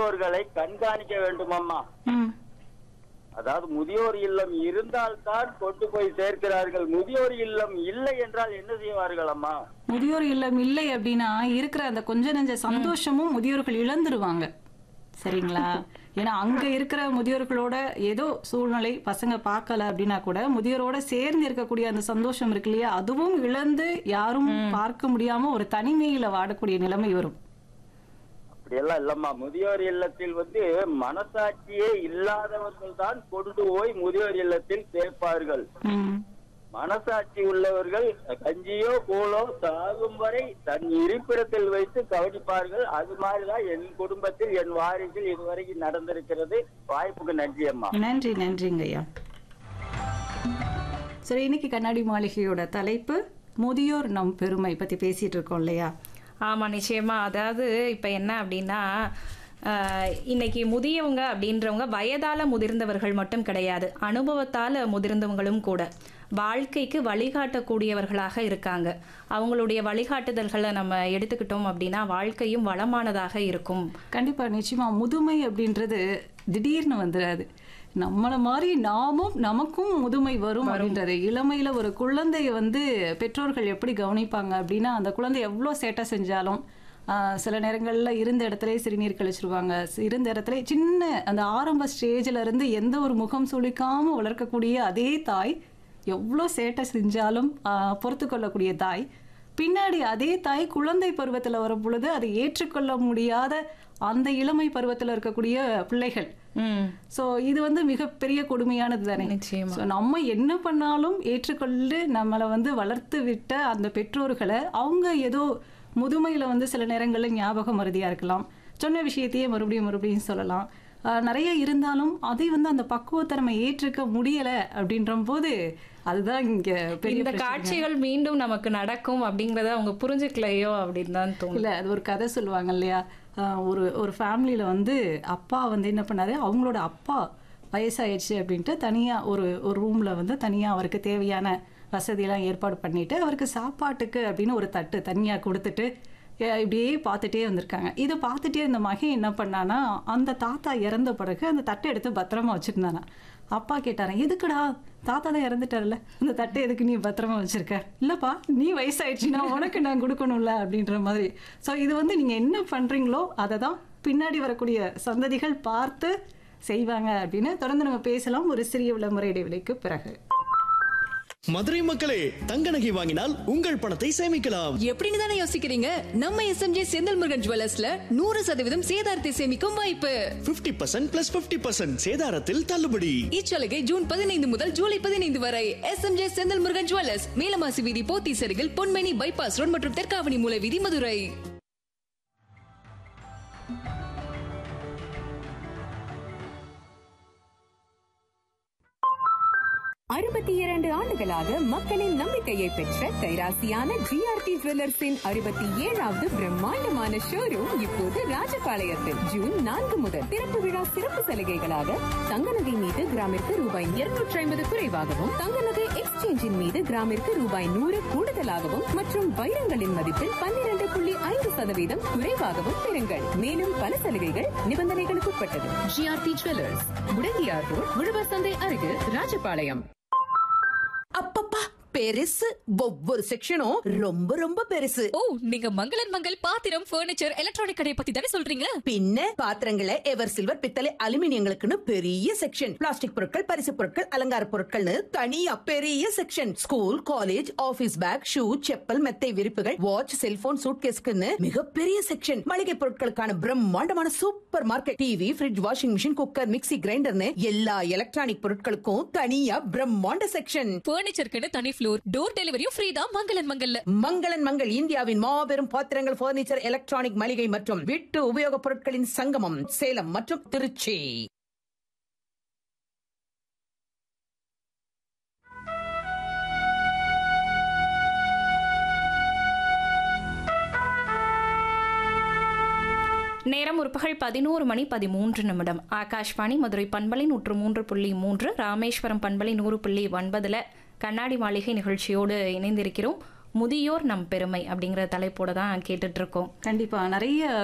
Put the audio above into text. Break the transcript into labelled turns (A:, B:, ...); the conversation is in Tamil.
A: முதியோர்களை கண்காணிக்க வேண்டும் அம்மா
B: ம்
A: அதாவது முதியோர் இல்லம் இருந்தால்தான் கொண்டு போய் சேர்க்கிறார்கள் முதியோர் இல்லம் இல்லை என்றால் என்ன செய்வார்கள் அம்மா
B: முதியோர் இல்லம் இல்லை அப்படின்னா இருக்கிற அந்த கொஞ்ச நெஞ்ச சந்தோஷமும் முதியோர்கள் இழந்துருவாங்க சரிங்களா ஏன்னா அங்க இருக்கிற முதியோர்களோட ஏதோ சூழ்நிலை பசங்க பார்க்கல அப்படின்னா கூட முதியோரோட சேர்ந்து இருக்கக்கூடிய அந்த சந்தோஷம் இருக்கு இல்லையா அதுவும் இழந்து யாரும் பார்க்க முடியாம ஒரு தனிமையில வாடக்கூடிய நிலைமை வரும்
A: அப்படியெல்லாம் இல்லம்மா முதியோர் இல்லத்தில் வந்து மனசாட்சியே இல்லாதவர்கள் தான் கொண்டு போய் முதியோர் இல்லத்தில் சேர்ப்பார்கள்
B: ம்
A: மனசாட்சி உள்ளவர்கள் கஞ்சியோ கூழோ சாகும் வரை தன் இருப்பிடத்தில் வைத்து கவனிப்பார்கள் அது மாதிரிதான் என் குடும்பத்தில் என் வாரிசில் இதுவரைக்கும் நடந்திருக்கிறது வாய்ப்புக்கு நன்றி அம்மா
B: நன்றி நன்றிங்க ஐயா சரி இன்னைக்கு கண்ணாடி மாளிகையோட தலைப்பு முதியோர் நம் பெருமை பத்தி பேசிட்டு இருக்கோம் இல்லையா
C: ஆமாம் நிச்சயமா அதாவது இப்போ என்ன அப்படின்னா ஆஹ், இன்னைக்கு முதியவங்க அப்படின்றவங்க வயதால முதிர்ந்தவர்கள் மட்டும் கிடையாது அனுபவத்தால முதிர்ந்தவங்களும் கூட வாழ்க்கைக்கு வழிகாட்டக்கூடியவர்களாக இருக்காங்க அவங்களுடைய வழிகாட்டுதல்களை நம்ம எடுத்துக்கிட்டோம் அப்படின்னா வாழ்க்கையும் வளமானதாக இருக்கும்
B: கண்டிப்பா நிச்சயமா முதுமை அப்படின்றது திடீர்னு வந்துடாது நம்மள மாதிரி நாமும் நமக்கும் முதுமை வரும் அப்படின்றது இளமையில ஒரு குழந்தைய வந்து பெற்றோர்கள் எப்படி கவனிப்பாங்க அப்படின்னா அந்த குழந்தை எவ்வளோ சேட்டை செஞ்சாலும் ஆஹ், சில நேரங்கள்ல இருந்த இடத்துல சிறுநீர் கழிச்சிருவாங்க இருந்த இடத்துல சின்ன அந்த ஆரம்ப ஸ்டேஜ்ல இருந்து எந்த ஒரு முகம் சுளிக்காம வளர்க்கக்கூடிய அதே தாய் எவ்வளோ சேட்டை செஞ்சாலும் பொறுத்து கொள்ளக்கூடிய தாய் பின்னாடி அதே தாய் குழந்தை பருவத்துல வரும் பொழுது அதை ஏற்றுக்கொள்ள முடியாத அந்த இளமை பருவத்துல இருக்கக்கூடிய பிள்ளைகள்
C: ம்
B: சோ இது வந்து மிகப்பெரிய கொடுமையானது தானே
C: நிச்சயமா.
B: So, நம்ம என்ன பண்ணாலும் ஏற்றுக்கொண்டு நம்மளை வந்து வளர்த்து விட்ட அந்த பெற்றோர்களை அவங்க ஏதோ முதுமையில வந்து சில நேரங்கள்ல ஞாபக மருதியா இருக்கலாம் சொன்ன விஷயத்தையே மறுபடியும் மறுபடியும் சொல்லலாம் ஆஹ் நிறைய இருந்தாலும் அதை வந்து அந்த பக்குவத்தை நம்ம ஏற்றுக்க முடியல அப்படின்ற போது அதுதான் இங்க பெரிய
C: இந்த
B: பிரச்சனை.
C: காட்சிகள் மீண்டும் நமக்கு நடக்கும் அப்படிங்கறத அவங்க புரிஞ்சுக்கலையோ அப்படின்னு தான் தோணும்
B: இல்ல அது ஒரு கதை சொல்லுவாங்க இல்லையா ஆஹ் ஒரு ஒரு ஃபேமிலியில வந்து அப்பா வந்து என்ன பண்ணாரு அவங்களோட அப்பா வயசாயிடுச்சு அப்படின்ட்டு தனியா ஒரு ஒரு ரூம்ல வந்து தனியா அவருக்கு தேவையான வசதியெல்லாம் ஏற்பாடு பண்ணிட்டு அவருக்கு சாப்பாட்டுக்கு அப்படின்னு ஒரு தட்டு தனியா கொடுத்துட்டு அஹ் இப்படியே பார்த்துட்டே வந்திருக்காங்க இதை பார்த்துட்டே இந்த மகன் என்ன பண்ணானா அந்த தாத்தா இறந்த பிறகு அந்த தட்டை எடுத்து பத்திரமா வச்சிருந்தானா அப்பா கேட்டாரா எதுக்குடா தாத்தா தான் இறந்துட்டார்ல இந்த தட்டை எதுக்கு நீ பத்திரமா வச்சிருக்க இல்லப்பா நீ வயசாயிடுச்சுன்னா உனக்கு நான் கொடுக்கணும்ல அப்படின்ற மாதிரி ஸோ இது வந்து நீங்க என்ன பண்றீங்களோ அதை தான் பின்னாடி வரக்கூடிய சந்ததிகள் பார்த்து செய்வாங்க அப்படின்னு தொடர்ந்து நம்ம பேசலாம் ஒரு சிறிய விளம்பர இடைவெளிக்கு பிறகு
D: மதுரை மக்களே தங்க நகை வாங்கினால் உங்கள் பணத்தை சேமிக்கலாம்
E: எப்படின்னு தானே யோசிக்கிறீங்க நம்ம எஸ்எம்ஜே செந்தில் முருகன் ஜுவல்லர்ஸ்ல நூறு சதவீதம் சேதாரத்தை சேமிக்கும் வாய்ப்பு
D: 50% பர்சன்ட் பிளஸ் பிப்டி பர்சன்ட் சேதாரத்தில் தள்ளுபடி
E: இச்சலுகை ஜூன் பதினைந்து முதல் ஜூலை பதினைந்து வரை எஸ்எம்ஜே செந்தில் முருகன் ஜுவல்லர்ஸ் மேலமாசி வீதி போத்தி சருகில் பொன்மேனி பைபாஸ் ரோட் மற்றும் தெற்காவணி மூலை வீதி மதுரை
F: அறுபத்தி இரண்டு ஆண்டுகளாக மக்களின் நம்பிக்கையை பெற்ற கைராசியான ஜிஆர்டி ஜுவல்லர்ஸின் அறுபத்தி ஏழாவது பிரம்மாண்டமான ஷோரூம் இப்போது ராஜபாளையத்தில் ஜூன் நான்கு முதல் திறப்பு விழா சிறப்பு சலுகைகளாக தங்க நகை மீது கிராமிற்கு ரூபாய் இருநூற்றி ஐம்பது குறைவாகவும் தங்க நகை எக்ஸ்சேஞ்சின் மீது கிராமிற்கு ரூபாய் நூறு கூடுதலாகவும் மற்றும் வைரங்களின் மதிப்பில் பன்னிரண்டு புள்ளி ஐந்து சதவீதம் குறைவாகவும் பெறுங்கள் மேலும் பல சலுகைகள் நிபந்தனைகளுக்கு உட்பட்டது ஜிஆர்டி ஜுவல்லர்ஸ் முடங்கியார் ரோட் உழவர் சந்தை அருகில் ராஜபாளையம்
G: அப்பப்பா பெருசு ஒவ்வொரு செக்ஷனும் ரொம்ப ரொம்ப பெருசு
E: ஓ நீங்க மங்களன் மங்கள் பாத்திரம் பர்னிச்சர் எலக்ட்ரானிக் கடையை பத்தி தானே சொல்றீங்க
G: பின்ன பாத்திரங்களை எவர் சில்வர் பித்தளை அலுமினியங்களுக்குன்னு பெரிய செக்ஷன் பிளாஸ்டிக் பொருட்கள் பரிசு பொருட்கள் அலங்கார பொருட்கள்னு தனியா பெரிய section school college office bag shoe chappal மெத்தை விரிப்புகள் வாட்ச் செல்போன் சூட்கேஸ்க்குன்னு மிகப்பெரிய செக்ஷன் மளிகை பொருட்களுக்கான பிரம்மாண்டமான super market TV fridge washing machine cooker mixie கிரைண்டர்னு எல்லா எலக்ட்ரானிக் பொருட்களுக்கும் தனியா பிரம்மாண்ட செக்ஷன்
E: பர்னிச்சருக்குன்னு தனி ஃப்ளோர் டோர் டெலிவரியும் ஃப்ரீ தான் மங்களன் மங்கல்ல
G: மங்களன் மங்கள் இந்தியாவின் மாபெரும் பாத்திரங்கள் பர்னிச்சர் எலக்ட்ரானிக் மளிகை மற்றும் வீட்டு உபயோகப் பொருட்களின் சங்கமம் சேலம் மற்றும் திருச்சி
C: நேரம் முற்பகல் பதினோரு மணி பதிமூன்று நிமிடம் ஆகாஷ்வாணி மதுரை பண்பலை நூற்று மூன்று புள்ளி மூன்று ராமேஸ்வரம் பண்பலை நூறு புள்ளி ஒன்பதுல கண்ணாடி மாளிகை நிகழ்ச்சியோடு இணைந்திருக்கிறோம் முதியோர் நம் பெருமை அப்படிங்கிற தலைப்போட தான் கேட்டுட்டு இருக்கோம்
B: கண்டிப்பா நிறைய